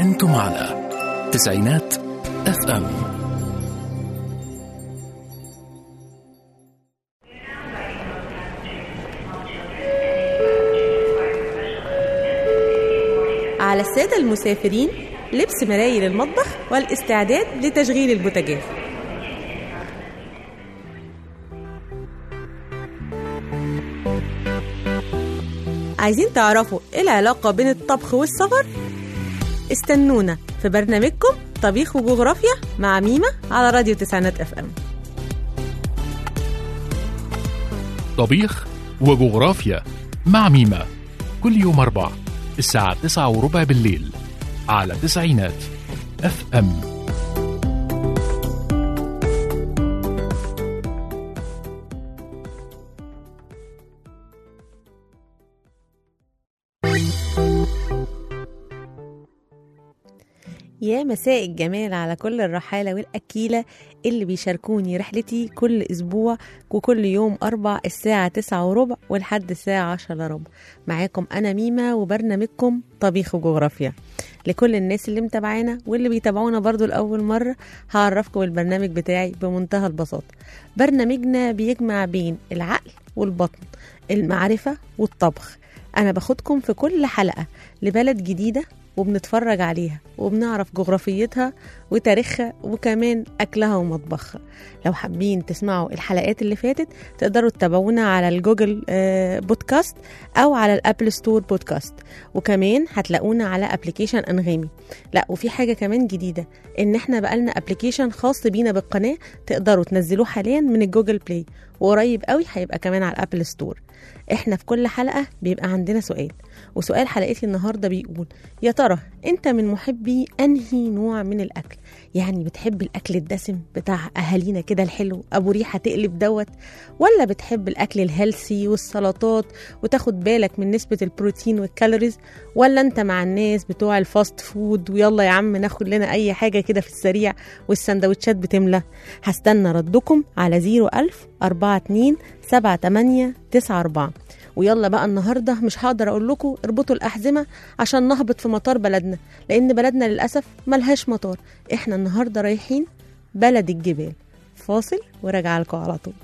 أنتم على تسعينات اف ام على السادة المسافرين لبس مرايل المطبخ والاستعداد لتشغيل البوتاجاز عايزين تعرفوا ايه العلاقة بين الطبخ والسفر؟ استنونا في برنامجكم طبيخ وجغرافيا مع ميمة على راديو تسعينات اف ام طبيخ وجغرافيا مع ميمة كل يوم أربع الساعة تسعة وربع بالليل على تسعينات اف ام يا مساء الجمال على كل الرحالة والأكيلة اللي بيشاركوني رحلتي كل أسبوع وكل يوم أربع الساعة تسعة وربع ولحد الساعة عشرة إلا ربع معاكم أنا ميمة وبرنامجكم طبيخ وجغرافيا لكل الناس اللي متابعانا واللي بيتابعونا برضو لأول مرة هعرفكم البرنامج بتاعي بمنتهى البساطة برنامجنا بيجمع بين العقل والبطن المعرفة والطبخ أنا باخدكم في كل حلقة لبلد جديدة وبنتفرج عليها وبنعرف جغرافيتها وتاريخها وكمان أكلها ومطبخها لو حابين تسمعوا الحلقات اللي فاتت تقدروا تتابعونا على الجوجل آه، بودكاست أو على الأبل ستور بودكاست وكمان هتلاقونا على أبليكيشن أنغامي لا وفي حاجة كمان جديدة إن إحنا بقالنا أبليكيشن خاص بينا بالقناة تقدروا تنزلوه حاليا من الجوجل بلاي وقريب قوي هيبقى كمان على الأبل ستور احنا في كل حلقة بيبقى عندنا سؤال وسؤال حلقتي النهاردة بيقول يا ترى انت من محبي انهي نوع من الاكل يعني بتحب الاكل الدسم بتاع اهالينا كده الحلو ابو ريحة تقلب دوت ولا بتحب الاكل الهيلسي والسلطات وتاخد بالك من نسبة البروتين والكالوريز ولا انت مع الناس بتوع الفاست فود ويلا يا عم ناخد لنا اي حاجة كده في السريع والسندوتشات بتملى هستنى ردكم على 01000 42 78 94 ويلا بقى النهارده مش هقدر اقول لكم اربطوا الاحزمه عشان نهبط في مطار بلدنا لان بلدنا للاسف ملهاش مطار احنا النهارده رايحين بلد الجبال فاصل وراجعه لكم على طول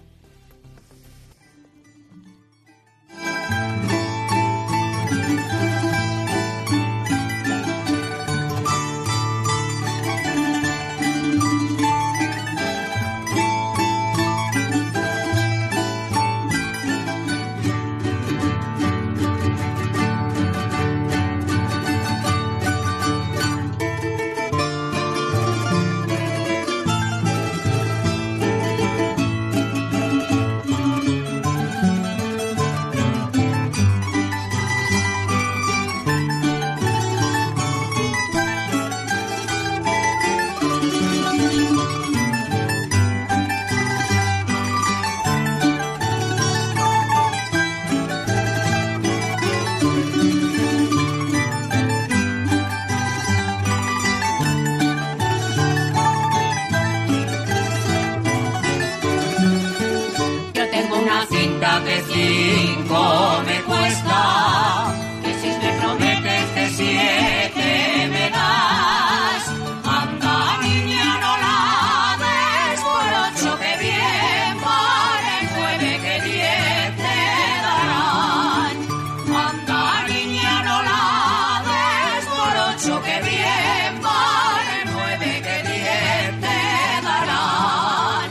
Yo tengo una cinta que cinco me cuesta, que si me prometes que siete me das. Anda, niña, no la des por ocho que bien vale, nueve que diez te darán. Anda, niña, no la des por ocho que bien vale, nueve que diez te darán.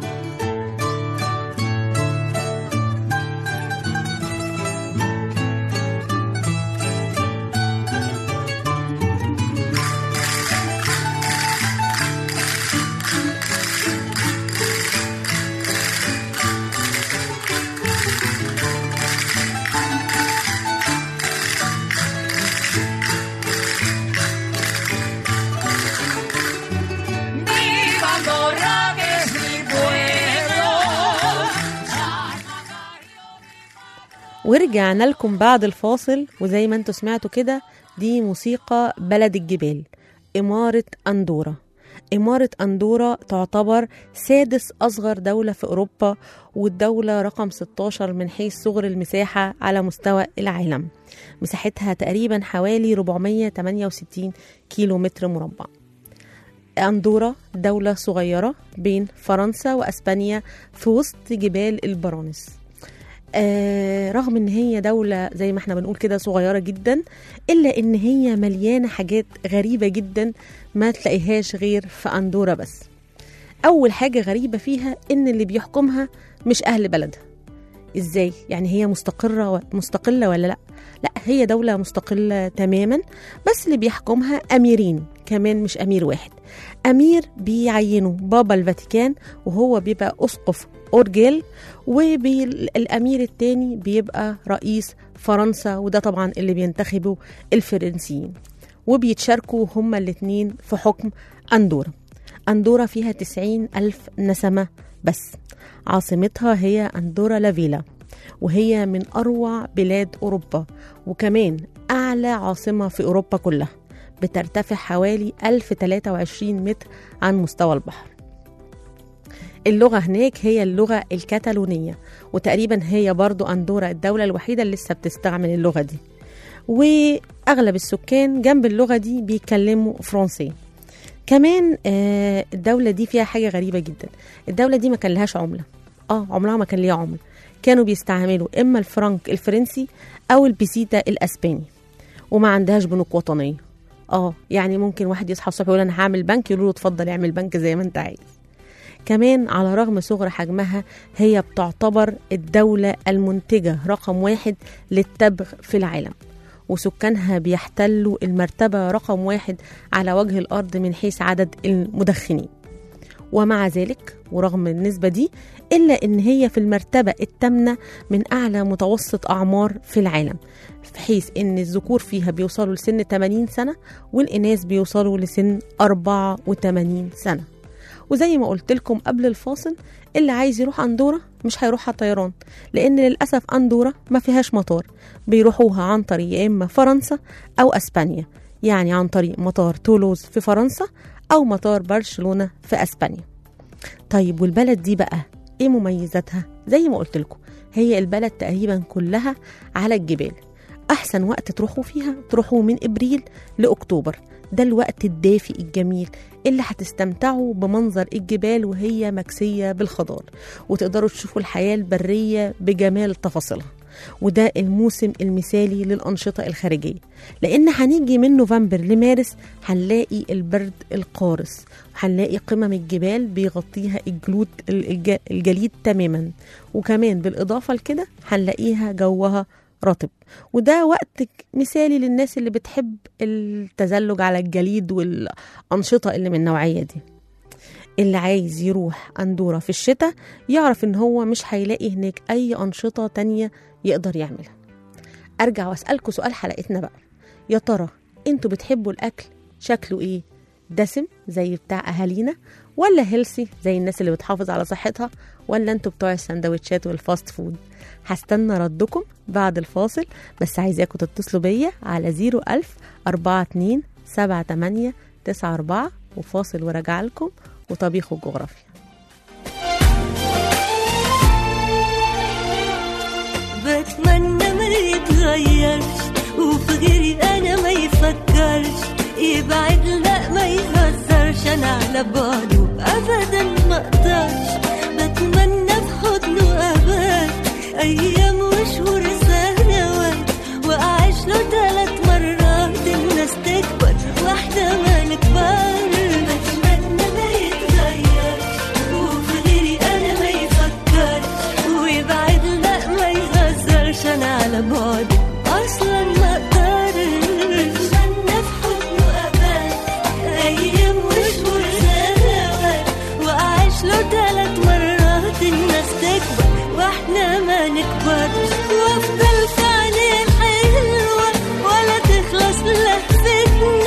¡Viva Andorra, que es mi pueblo! ورجعنا لكم بعد الفاصل وزي ما انتوا سمعتوا كده دي موسيقى بلد الجبال إمارة أندورا إمارة أندورا تعتبر سادس أصغر دولة في أوروبا والدولة رقم 16 من حيث صغر المساحة على مستوى العالم مساحتها تقريبا حوالي 468 كيلو متر مربع أندورا دولة صغيرة بين فرنسا وأسبانيا في وسط جبال البرانس آه رغم ان هي دولة زي ما احنا بنقول كده صغيرة جدا الا ان هي مليانة حاجات غريبة جدا ما تلاقيهاش غير في اندورا بس اول حاجة غريبة فيها ان اللي بيحكمها مش اهل بلدها ازاي يعني هي مستقرة و... مستقلة ولا لا لا هي دولة مستقلة تماما بس اللي بيحكمها اميرين كمان مش امير واحد امير بيعينه بابا الفاتيكان وهو بيبقى اسقف اورجيل والامير التاني بيبقى رئيس فرنسا وده طبعا اللي بينتخبه الفرنسيين وبيتشاركوا هما الاتنين في حكم أندورا أندورا فيها تسعين ألف نسمة بس عاصمتها هي أندورا لافيلا وهي من أروع بلاد أوروبا وكمان أعلى عاصمة في أوروبا كلها بترتفع حوالي 1023 متر عن مستوى البحر اللغة هناك هي اللغة الكتالونية وتقريبا هي برضو أندورا الدولة الوحيدة اللي لسه بتستعمل اللغة دي وأغلب السكان جنب اللغة دي بيتكلموا فرنسي كمان آه، الدولة دي فيها حاجة غريبة جدا الدولة دي ما كان لهاش عملة اه عمرها ما كان ليها عملة كانوا بيستعملوا إما الفرنك الفرنسي أو البيسيتا الأسباني وما عندهاش بنوك وطنية اه يعني ممكن واحد يصحى الصبح يقول انا هعمل بنك يقولوا له اتفضل اعمل بنك زي ما انت عايز كمان على رغم صغر حجمها هي بتعتبر الدولة المنتجة رقم واحد للتبغ في العالم وسكانها بيحتلوا المرتبة رقم واحد على وجه الأرض من حيث عدد المدخنين ومع ذلك ورغم النسبة دي إلا إن هي في المرتبة الثامنة من أعلى متوسط أعمار في العالم في حيث إن الذكور فيها بيوصلوا لسن 80 سنة والإناث بيوصلوا لسن 84 سنة وزي ما قلت لكم قبل الفاصل اللي عايز يروح أندورا مش هيروحها طيران لأن للأسف أندورا ما فيهاش مطار بيروحوها عن طريق يا إما فرنسا أو أسبانيا يعني عن طريق مطار تولوز في فرنسا أو مطار برشلونة في أسبانيا طيب والبلد دي بقى إيه مميزاتها؟ زي ما قلت لكم هي البلد تقريبا كلها على الجبال أحسن وقت تروحوا فيها تروحوا من إبريل لأكتوبر ده الوقت الدافئ الجميل اللي هتستمتعوا بمنظر الجبال وهي مكسية بالخضار وتقدروا تشوفوا الحياة البرية بجمال تفاصيلها وده الموسم المثالي للأنشطة الخارجية لأن هنيجي من نوفمبر لمارس هنلاقي البرد القارس هنلاقي قمم الجبال بيغطيها الجلود الج- الجليد تماما وكمان بالإضافة لكده هنلاقيها جوها رطب وده وقت مثالي للناس اللي بتحب التزلج على الجليد والأنشطة اللي من النوعية دي اللي عايز يروح أندورا في الشتاء يعرف إن هو مش هيلاقي هناك أي أنشطة تانية يقدر يعملها أرجع وأسألكوا سؤال حلقتنا بقى يا ترى انتوا بتحبوا الأكل شكله إيه دسم زي بتاع أهالينا ولا هيلسي زي الناس اللي بتحافظ على صحتها ولا انتوا بتوع السندوتشات والفاست فود هستنى ردكم بعد الفاصل بس عايزاكم تتصلوا بيا على 01000 42 78 94 وفاصل وراجع لكم وطبيخ وجغرافيا بتمنى ما يتغيرش وفي غيري انا ما يفكرش يبعد لا ما يهزرش انا على بعده ابدا ما اقدرش بتمنى في حضنه ابات ايام وشهور سنوات واعيش له ثلاث مرات الناس تكبر واحده ما نكبر بتمنى ما يتغيرش وفي غيري انا ما يفكرش ويبعد لا ما يهزرش انا على بعد اصلا ما اقدرش بتمنى في حضنه ابات ايام وشهور سنوات واعيش له ثلاث مرات الناس تكبر واحنا ما نكبرش وافضل في عينيه حلوه ولا تخلص لهفتنا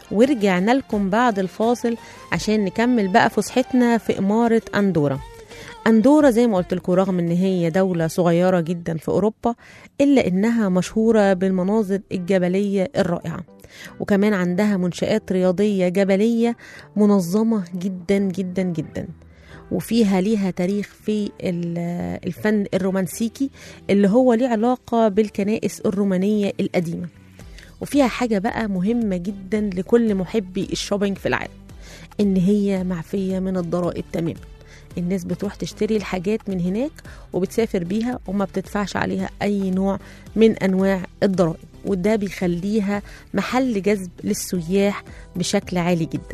ورجعنا لكم بعد الفاصل عشان نكمل بقى فسحتنا في إمارة أندورا أندورا زي ما قلت لكم رغم إن هي دولة صغيرة جدا في أوروبا إلا إنها مشهورة بالمناظر الجبلية الرائعة وكمان عندها منشآت رياضية جبلية منظمة جدا جدا جدا وفيها ليها تاريخ في ال- الفن الرومانسيكي اللي هو ليه علاقة بالكنائس الرومانية القديمة وفيها حاجة بقى مهمة جدا لكل محبي الشوبينج في العالم إن هي معفية من الضرائب تماما الناس بتروح تشتري الحاجات من هناك وبتسافر بيها وما بتدفعش عليها أي نوع من أنواع الضرائب وده بيخليها محل جذب للسياح بشكل عالي جدا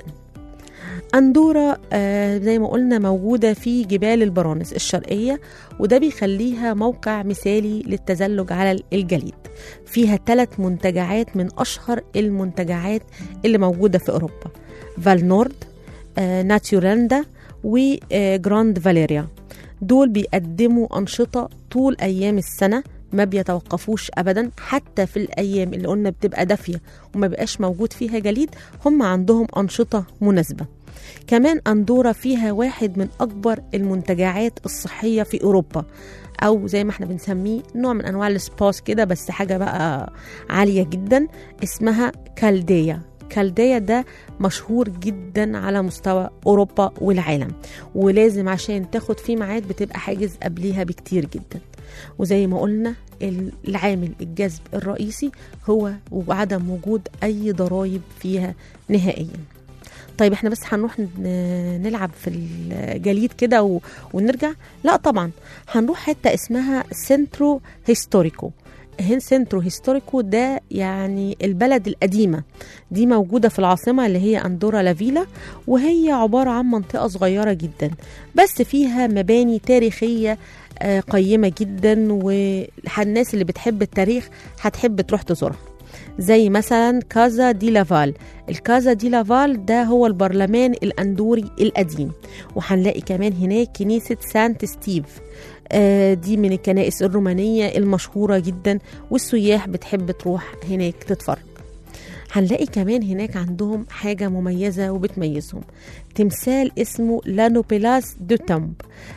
أندورا آه زي ما قلنا موجودة في جبال البرانس الشرقية وده بيخليها موقع مثالي للتزلج على الجليد فيها ثلاث منتجعات من أشهر المنتجعات اللي موجودة في أوروبا فالنورد آه ناتيوراندا وجراند فاليريا دول بيقدموا أنشطة طول أيام السنة ما بيتوقفوش ابدا حتى في الايام اللي قلنا بتبقى دافيه وما بقاش موجود فيها جليد هم عندهم انشطه مناسبه كمان اندورا فيها واحد من اكبر المنتجعات الصحيه في اوروبا او زي ما احنا بنسميه نوع من انواع السباس كده بس حاجه بقى عاليه جدا اسمها كالديا كالديا ده مشهور جدا على مستوى اوروبا والعالم ولازم عشان تاخد فيه ميعاد بتبقى حاجز قبليها بكتير جدا وزي ما قلنا العامل الجذب الرئيسي هو عدم وجود اي ضرائب فيها نهائيا طيب احنا بس هنروح نلعب في الجليد كده و... ونرجع لا طبعا هنروح حته اسمها سنترو هيستوريكو سنترو هيستوريكو ده يعني البلد القديمة دي موجودة في العاصمة اللي هي أندورا لافيلا وهي عبارة عن منطقة صغيرة جدا بس فيها مباني تاريخية قيمة جدا والناس اللي بتحب التاريخ هتحب تروح تزورها زي مثلا كازا دي لافال الكازا دي لافال ده هو البرلمان الأندوري القديم وهنلاقي كمان هناك كنيسة سانت ستيف دي من الكنائس الرومانية المشهورة جدا والسياح بتحب تروح هناك تتفرج هنلاقي كمان هناك عندهم حاجة مميزة وبتميزهم تمثال اسمه لانوبيلاس دو تامب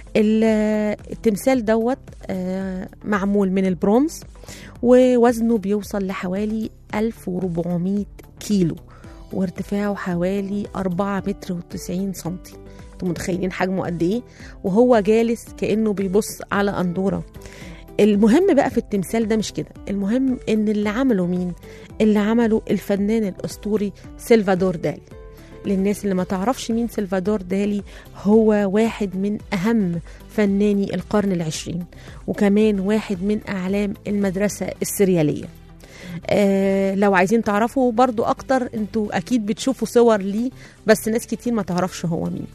التمثال دوت معمول من البرونز ووزنه بيوصل لحوالي 1400 كيلو وارتفاعه حوالي 4 متر و90 سنتي انتوا متخيلين حجمه قد ايه وهو جالس كانه بيبص على اندوره المهم بقى في التمثال ده مش كده المهم ان اللي عمله مين اللي عمله الفنان الاسطوري سلفادور دالي للناس اللي ما تعرفش مين سلفادور دالي هو واحد من أهم فناني القرن العشرين وكمان واحد من أعلام المدرسة السريالية آه لو عايزين تعرفوا برضو أكتر انتوا أكيد بتشوفوا صور ليه بس ناس كتير ما تعرفش هو مين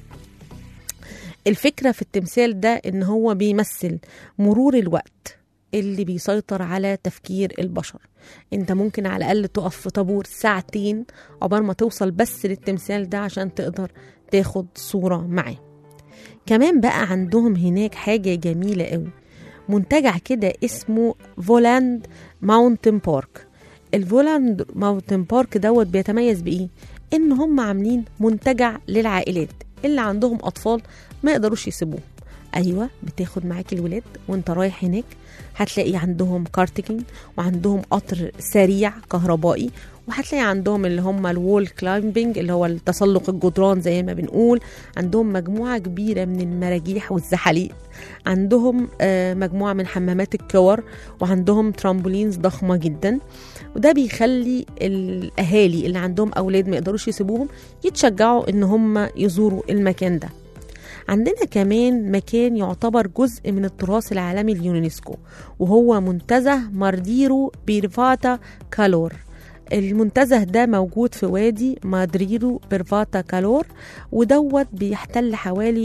الفكرة في التمثال ده ان هو بيمثل مرور الوقت اللي بيسيطر على تفكير البشر انت ممكن على الاقل تقف في طابور ساعتين عقبال ما توصل بس للتمثال ده عشان تقدر تاخد صورة معاه كمان بقى عندهم هناك حاجة جميلة قوي منتجع كده اسمه فولاند ماونتن بارك الفولاند ماونتن بارك دوت بيتميز بايه ان هم عاملين منتجع للعائلات اللي عندهم اطفال ما يقدروش يسيبوهم ايوه بتاخد معاك الولاد وانت رايح هناك هتلاقي عندهم كارتيكين وعندهم قطر سريع كهربائي وهتلاقي عندهم اللي هم الوول كلايمبينج اللي هو التسلق الجدران زي ما بنقول عندهم مجموعة كبيرة من المراجيح والزحاليق عندهم مجموعة من حمامات الكور وعندهم ترامبولينز ضخمة جدا وده بيخلي الأهالي اللي عندهم أولاد ما يقدروش يسيبوهم يتشجعوا إن هم يزوروا المكان ده عندنا كمان مكان يعتبر جزء من التراث العالمي اليونسكو وهو منتزه مارديرو بيرفاتا كالور المنتزه ده موجود في وادي مادريرو بيرفاتا كالور ودوت بيحتل حوالي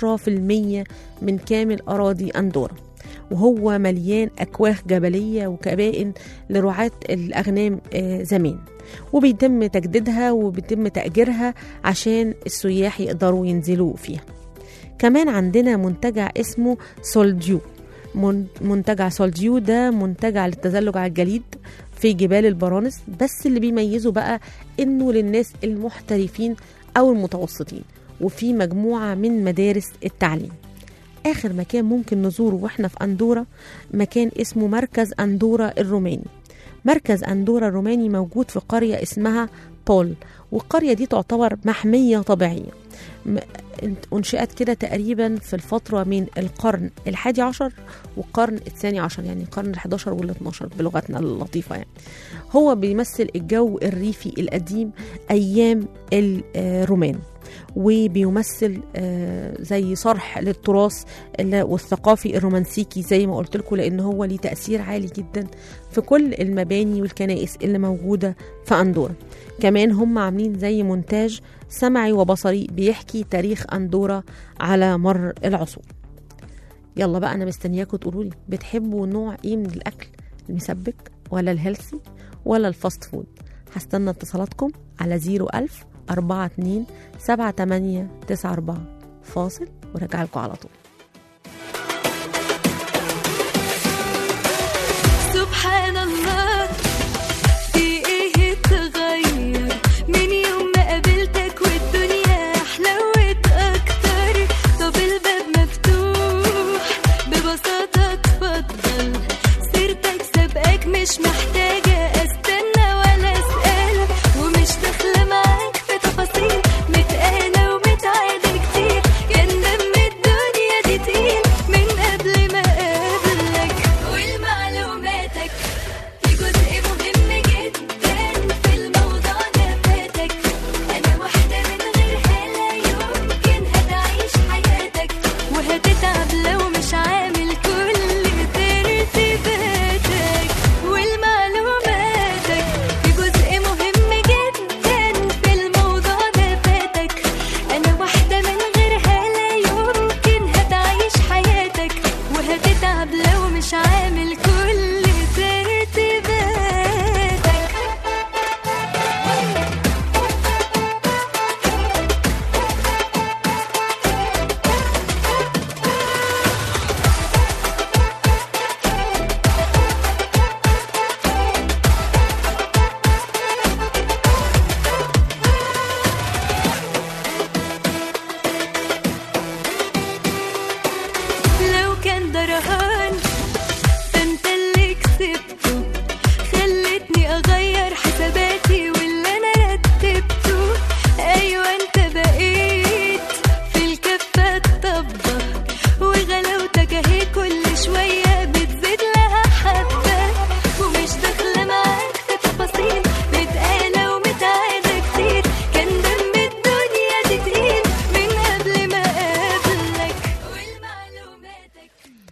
10% من كامل أراضي أندورا وهو مليان أكواخ جبلية وكبائن لرعاة الأغنام زمان وبيتم تجديدها وبيتم تأجيرها عشان السياح يقدروا ينزلوا فيها كمان عندنا منتجع اسمه سولديو منتجع سولديو ده منتجع للتزلج على الجليد في جبال البرانس بس اللي بيميزه بقى انه للناس المحترفين او المتوسطين وفي مجموعة من مدارس التعليم آخر مكان ممكن نزوره واحنا في أندورا مكان اسمه مركز أندورا الروماني مركز أندورا الروماني موجود في قرية اسمها بول والقرية دي تعتبر محمية طبيعية م- انشئت كده تقريبا في الفترة من القرن الحادي عشر والقرن الثاني عشر يعني القرن الحداشر والاثناشر بلغتنا اللطيفة يعني هو بيمثل الجو الريفي القديم أيام الرومان وبيمثل آه، زي صرح للتراث ال- والثقافي الرومانسيكي زي ما قلت لكم لان هو ليه تاثير عالي جدا في كل المباني والكنائس اللي موجوده في اندورا كمان هم عاملين زي مونتاج سمعي وبصري بيحكي تاريخ اندورا على مر العصور يلا بقى انا مستنياكم تقولوا لي بتحبوا نوع ايه من الاكل المسبك ولا الهيلثي ولا الفاست فود هستنى اتصالاتكم على 01000 42 78 94 فاصل وراجع لكم على طول سبحان الله في ايه اتغير من يوم ما قابلتك والدنيا حلوت اكتر طب الباب مفتوح ببساطة اتفضل سيرتك سابقاك مش محتاجة استنى ولا اسأل ومش داخلة معاك في تفاصيل متقالة ومتعادل كتير كان دم الدنيا دي تقيل من قبل ما اقابلك والمعلوماتك في جزء مهم جدا في الموضوع ده فاتك انا واحدة من غيرها لا يمكن هتعيش حياتك وهتتعب لو مش عامل كل ترتيباتك والمعلوماتك في جزء مهم جدا في الموضوع ده فاتك انا واحدة من غيرها لا يمكن هتعيش حياتك وهتتعب لو مش عامل كل ترتيباتك لو كان ده رهان فانت اللي كسبته خلتني اغير حساباتي واللي انا رتبته ايوه انت بقيت في الكفه الطبه وغلاوتك اهي كل شويه بتزيد لها حبه ومش داخله معاك في تفاصيل متقاله ومتعاده كتير كان دم الدنيا دي تقيل من قبل ما اقابلك والمعلوماتك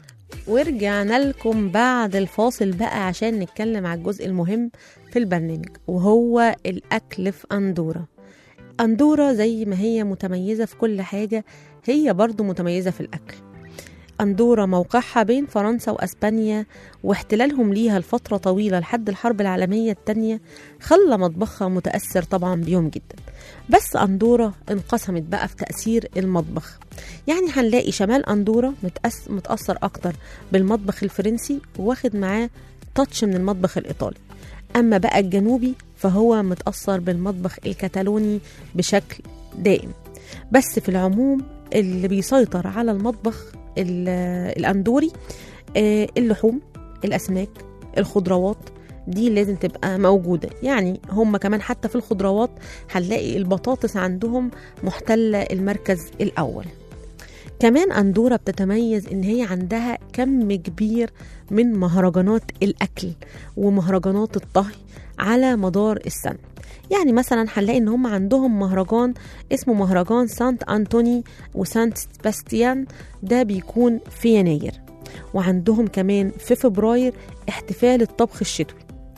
ورجعنا لكم بعد الفاصل بقى عشان نتكلم على الجزء المهم في البرنامج وهو الأكل في أندورا أندورا زي ما هي متميزة في كل حاجة هي برضو متميزة في الأكل أندورا موقعها بين فرنسا وأسبانيا واحتلالهم ليها لفترة طويلة لحد الحرب العالمية التانية خلى مطبخها متأثر طبعا بيهم جدا بس أندورا انقسمت بقى في تأثير المطبخ يعني هنلاقي شمال أندورا متأس... متأثر أكتر بالمطبخ الفرنسي واخد معاه تاتش من المطبخ الإيطالي أما بقى الجنوبي فهو متأثر بالمطبخ الكتالوني بشكل دائم بس في العموم اللي بيسيطر على المطبخ ال- الأندوري آه، اللحوم الأسماك الخضروات دي لازم تبقى موجودة يعني هم كمان حتى في الخضروات هنلاقي البطاطس عندهم محتلة المركز الأول كمان أندورا بتتميز إن هي عندها كم كبير من مهرجانات الأكل ومهرجانات الطهي على مدار السنة يعني مثلا هنلاقي ان هم عندهم مهرجان اسمه مهرجان سانت انتوني وسانت سباستيان ده بيكون في يناير وعندهم كمان في فبراير احتفال الطبخ الشتوي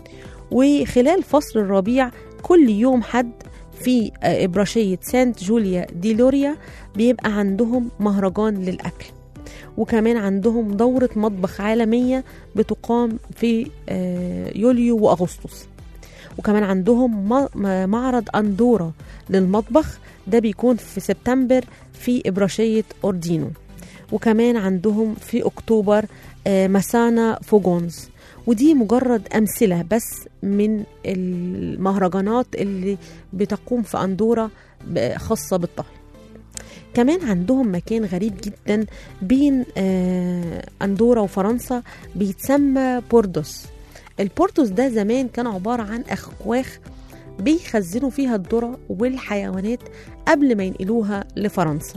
وخلال فصل الربيع كل يوم حد في آه، إبراشية سانت جوليا دي لوريا بيبقى عندهم مهرجان للأكل وكمان عندهم دورة مطبخ عالمية بتقام في آه، يوليو وأغسطس وكمان عندهم م- م- معرض أندورا للمطبخ ده بيكون في سبتمبر في إبراشية أوردينو وكمان عندهم في أكتوبر آه، مسانا فوجونز ودي مجرد أمثلة بس من المهرجانات اللي بتقوم في أندورا ب- خاصة بالطهي كمان عندهم مكان غريب جدا بين آه، أندورا وفرنسا بيتسمى بوردوس البوردوس ده زمان كان عبارة عن أخواخ بيخزنوا فيها الذرة والحيوانات قبل ما ينقلوها لفرنسا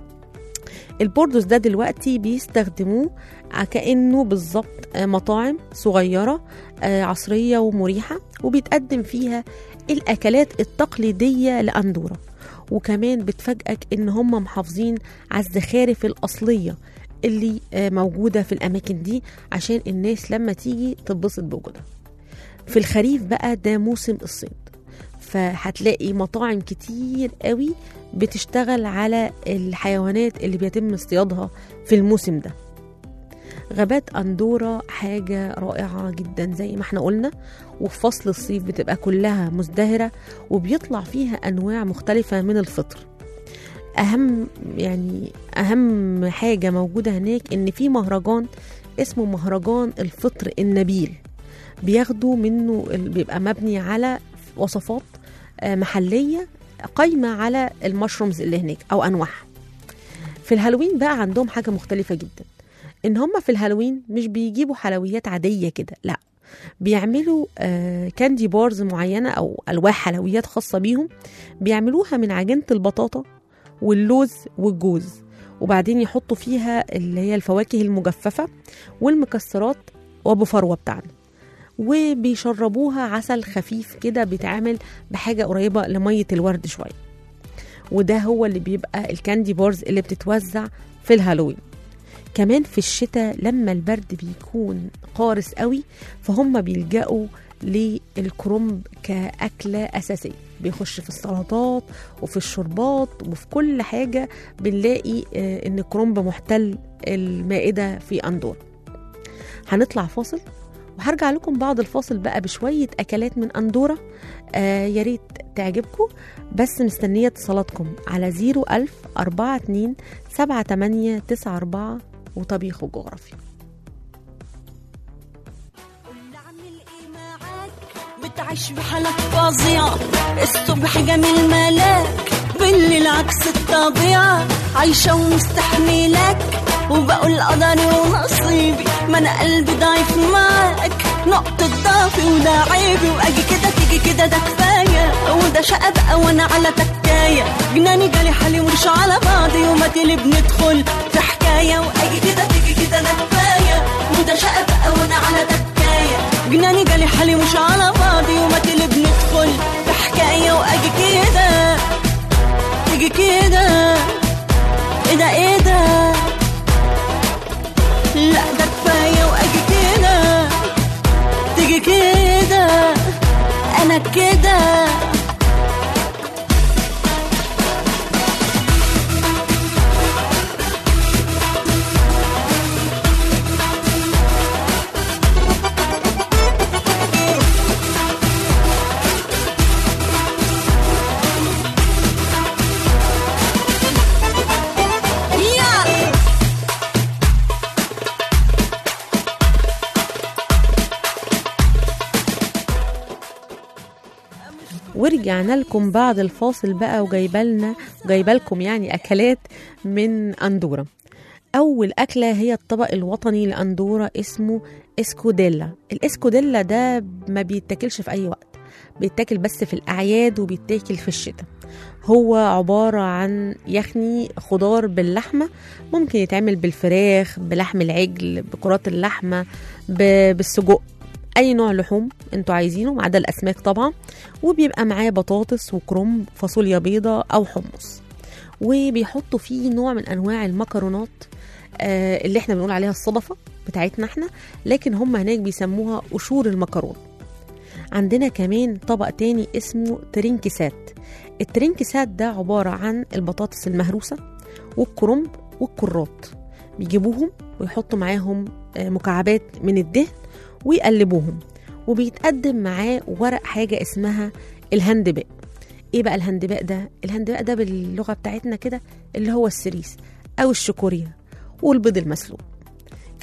البوردوس ده دلوقتي بيستخدموه كأنه بالظبط آه، مطاعم صغيرة آه، عصرية ومريحة وبيتقدم فيها الأكلات التقليدية لأندورا وكمان بتفاجئك إن هم محافظين على الزخارف الأصلية اللي آه، موجودة في الأماكن دي عشان الناس لما تيجي تتبسط بوجودها في الخريف بقى ده موسم الصيد فهتلاقي مطاعم كتير قوي بتشتغل على الحيوانات اللي بيتم اصطيادها في الموسم ده غابات أندورا حاجة رائعة جدا زي ما احنا قلنا وفي فصل الصيف بتبقى كلها مزدهرة وبيطلع فيها أنواع مختلفة من الفطر أهم يعني أهم حاجة موجودة هناك إن في مهرجان اسمه مهرجان الفطر النبيل بياخدوا منه ال- بيبقى مبني على وصفات آه، محلية قايمة على المشرومز اللي هناك أو أنواعها في الهالوين بقى عندهم حاجة مختلفة جدا إن هم في الهالوين مش بيجيبوا حلويات عادية كده لا بيعملوا آه كاندي بارز معينة أو ألواح حلويات خاصة بيهم بيعملوها من عجينة البطاطا واللوز والجوز وبعدين يحطوا فيها اللي هي الفواكه المجففة والمكسرات وابو فروة بتاعنا وبيشربوها عسل خفيف كده بيتعمل بحاجة قريبة لمية الورد شوية وده هو اللي بيبقى الكاندي بارز اللي بتتوزع في الهالوين كمان في الشتاء لما البرد بيكون قارس قوي فهم بيلجأوا للكرنب كأكلة أساسية بيخش في السلطات وفي الشربات وفي كل حاجة بنلاقي آه، إن الكرنب محتل المائدة في أندورا هنطلع فاصل وهرجع لكم بعد الفاصل بقى بشوية أكلات من أندورا آه يا ريت تعجبكم بس مستنية اتصالاتكم على 01000 42 78 94 وطبيخ وجغرافيا اعمل ايه معاك بتعيش بحالك فظيعة الصبح جميل ملاك بالليل عكس الطبيعة عايشة ومستحملك وبقول قدري ونصيبي ما انا قلبي ضعيف معاك نقطة ضعفي وده عيبي واجي كده تيجي كده ده كفاية وده شقة بقى وانا على تكاية جناني جالي حالي ومش على بعضي وما تلي بندخل في حكاية واجي كده تيجي كده ده كفاية وده شقة بقى وانا على تكاية جناني جالي حالي مش على بعضي وما تلي بندخل في حكاية واجي كده تيجي كده ايه ده ايه ده لا ده كفاية واجي كده تيجي كده انا كده يلا ورجعنا لكم بعد الفاصل بقى وجايبالنا جايبالكم يعني اكلات من اندورا اول اكله هي الطبق الوطني لاندورا اسمه اسكوديلا الاسكوديلا ده ما بيتاكلش في اي وقت بيتاكل بس في الاعياد وبيتاكل في الشتاء هو عبارة عن يخني خضار باللحمة ممكن يتعمل بالفراخ بلحم العجل بكرات اللحمة ب- بالسجق أي نوع لحوم انتوا عايزينه ما عدا الأسماك طبعا وبيبقى معاه بطاطس وكرنب فاصوليا بيضة أو حمص وبيحطوا فيه نوع من أنواع المكرونات آه، اللي احنا بنقول عليها الصدفة بتاعتنا احنا لكن هم هناك بيسموها قشور المكرون عندنا كمان طبق تاني اسمه ترينكسات الترينكسات ده عبارة عن البطاطس المهروسة والكرنب والكرات بيجيبوهم ويحطوا معاهم آه، مكعبات من الدهن ويقلبوهم وبيتقدم معاه ورق حاجة اسمها الهندباء ايه بقى الهندباء ده الهندباء ده باللغة بتاعتنا كده اللي هو السريس او الشكوريا والبيض المسلوق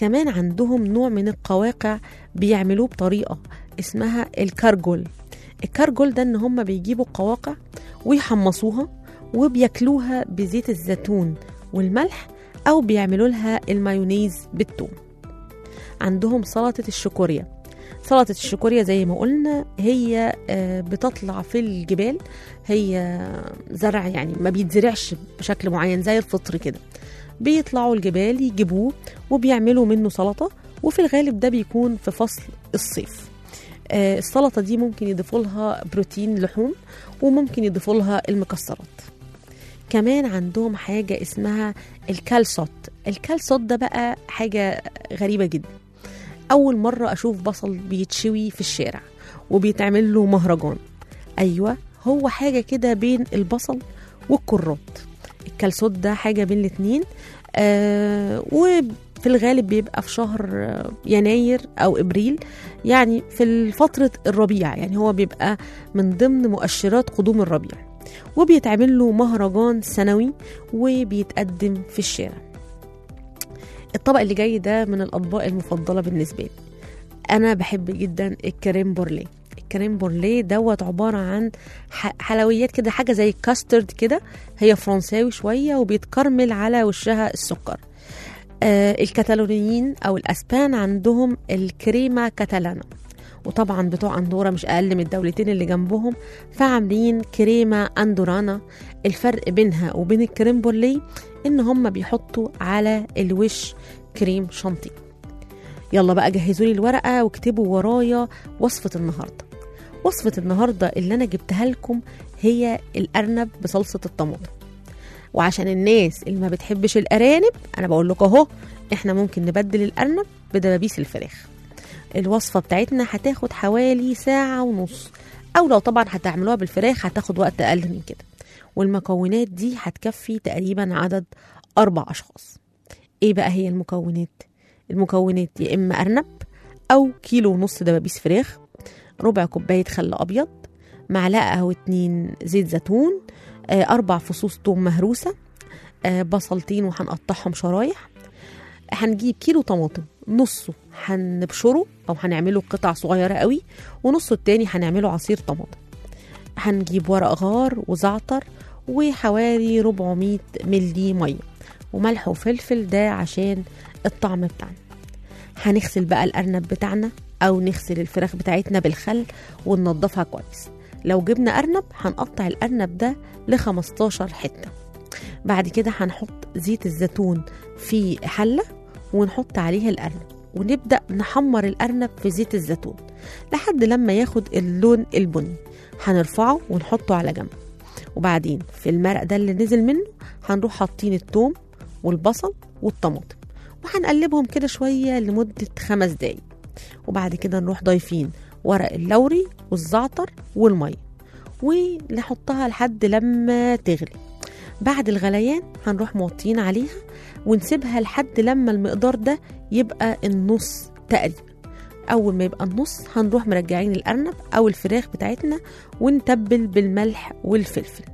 كمان عندهم نوع من القواقع بيعملوه بطريقة اسمها الكرجل الكرجل ده ان هم بيجيبوا القواقع ويحمصوها وبياكلوها بزيت الزيتون والملح او بيعملوا لها المايونيز بالثوم عندهم سلطة الشكوريا سلطة الشكوريا زي ما قلنا هي آه، بتطلع في الجبال هي زرع يعني ما بيتزرعش بشكل معين زي الفطر كده بيطلعوا الجبال يجيبوه وبيعملوا منه سلطة وفي الغالب ده بيكون في فصل الصيف آه، السلطة دي ممكن يضيفوا لها بروتين لحوم وممكن يضيفوا لها المكسرات كمان عندهم حاجة اسمها الكالسوت الكالسوت ده بقى حاجة غريبة جدا أول مرة أشوف بصل بيتشوي في الشارع وبيتعمل له مهرجان أيوة هو حاجة كده بين البصل والكرات الكالسوت ده حاجة بين الاتنين آه وفي الغالب بيبقى في شهر آه، يناير أو إبريل يعني في فترة الربيع يعني هو بيبقى من ضمن مؤشرات قدوم الربيع وبيتعمل له مهرجان سنوي وبيتقدم في الشارع الطبق اللي جاي ده من الأطباق المفضلة بالنسبة لي أنا بحب جدا الكريم بورليه الكريم بورليه دوت عبارة عن ح- حلويات كده حاجة زي الكاسترد كده هي فرنساوي شوية وبيتكرمل على وشها السكر آه الكتالونيين أو الأسبان عندهم الكريمة كاتالانا وطبعا بتوع أندورا مش أقل من الدولتين اللي جنبهم فعاملين كريمة أندورانا الفرق بينها وبين الكريم بورليه إن هم بيحطوا على الوش كريم شانتيه يلا بقى جهزوا لي الورقة واكتبوا ورايا وصفة النهاردة وصفة النهاردة اللي أنا جبتها لكم هي الأرنب بصلصة الطماطم وعشان الناس اللي ما بتحبش الأرانب أنا بقول لكم أهو إحنا ممكن نبدل الأرنب بدبابيس الفراخ الوصفة بتاعتنا هتاخد حوالي ساعة ونص أو لو طبعا هتعملوها بالفراخ هتاخد وقت أقل من كده والمكونات دي هتكفي تقريبا عدد أربع أشخاص إيه بقى هي المكونات؟ المكونات يا إما أرنب أو كيلو ونص دبابيس فراخ ربع كوباية خل أبيض معلقة أو اتنين زيت زيتون آه، أربع فصوص توم مهروسة آه، بصلتين وهنقطعهم شرايح هنجيب كيلو طماطم نصه هنبشره او هنعمله قطع صغيره قوي ونصه التاني هنعمله عصير طماطم هنجيب ورق غار وزعتر وحوالي 400 ملي ميه وملح وفلفل ده عشان الطعم بتاعنا هنغسل بقى الارنب بتاعنا او نغسل الفراخ بتاعتنا بالخل وننضفها كويس لو جبنا ارنب هنقطع الارنب ده ل 15 حته بعد كده هنحط زيت الزيتون في حله ونحط عليها الارنب ونبدا نحمر الارنب في زيت الزيتون لحد لما ياخد اللون البني هنرفعه ونحطه على جنب وبعدين في المرق ده اللي نزل منه هنروح حاطين التوم والبصل والطماطم وهنقلبهم كده شويه لمده خمس دقايق وبعد كده نروح ضايفين ورق اللوري والزعتر والميه ونحطها لحد لما تغلي بعد الغليان هنروح موطين عليها ونسيبها لحد لما المقدار ده يبقى النص تقريبا اول ما يبقى النص هنروح مرجعين الارنب او الفراخ بتاعتنا ونتبل بالملح والفلفل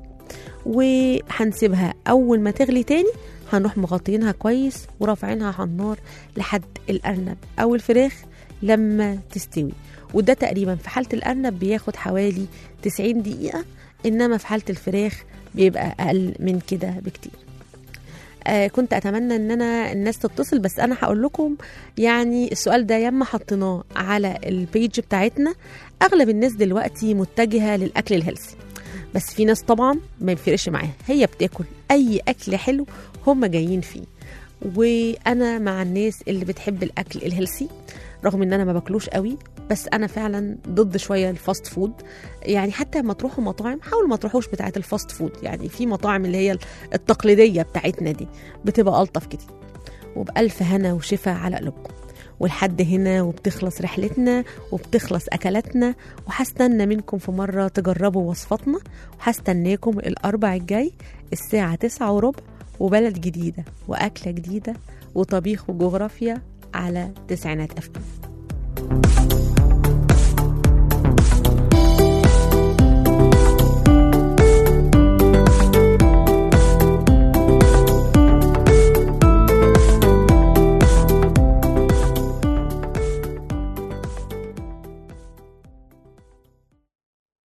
وهنسيبها اول ما تغلي تاني هنروح مغطينها كويس ورافعينها على النار لحد الارنب او الفراخ لما تستوي وده تقريبا في حاله الارنب بياخد حوالي 90 دقيقه انما في حاله الفراخ بيبقى اقل من كده بكتير آه كنت اتمنى ان انا الناس تتصل بس انا هقول لكم يعني السؤال ده ياما حطيناه على البيج بتاعتنا اغلب الناس دلوقتي متجهه للاكل الهيلثي بس في ناس طبعا ما بيفرقش معاها هي بتاكل اي اكل حلو هم جايين فيه وانا مع الناس اللي بتحب الاكل الهيلثي رغم ان انا ما باكلوش قوي بس انا فعلا ضد شويه الفاست فود يعني حتى لما تروحوا مطاعم حاولوا ما تروحوش بتاعه الفاست فود يعني في مطاعم اللي هي التقليديه بتاعتنا دي بتبقى الطف كتير وبألف هنا وشفا على قلوبكم ولحد هنا وبتخلص رحلتنا وبتخلص أكلاتنا وهستنى منكم في مرة تجربوا وصفاتنا وهستناكم الأربع الجاي الساعة تسعة وربع وبلد جديدة وأكلة جديدة وطبيخ وجغرافيا على تسعينات أفلام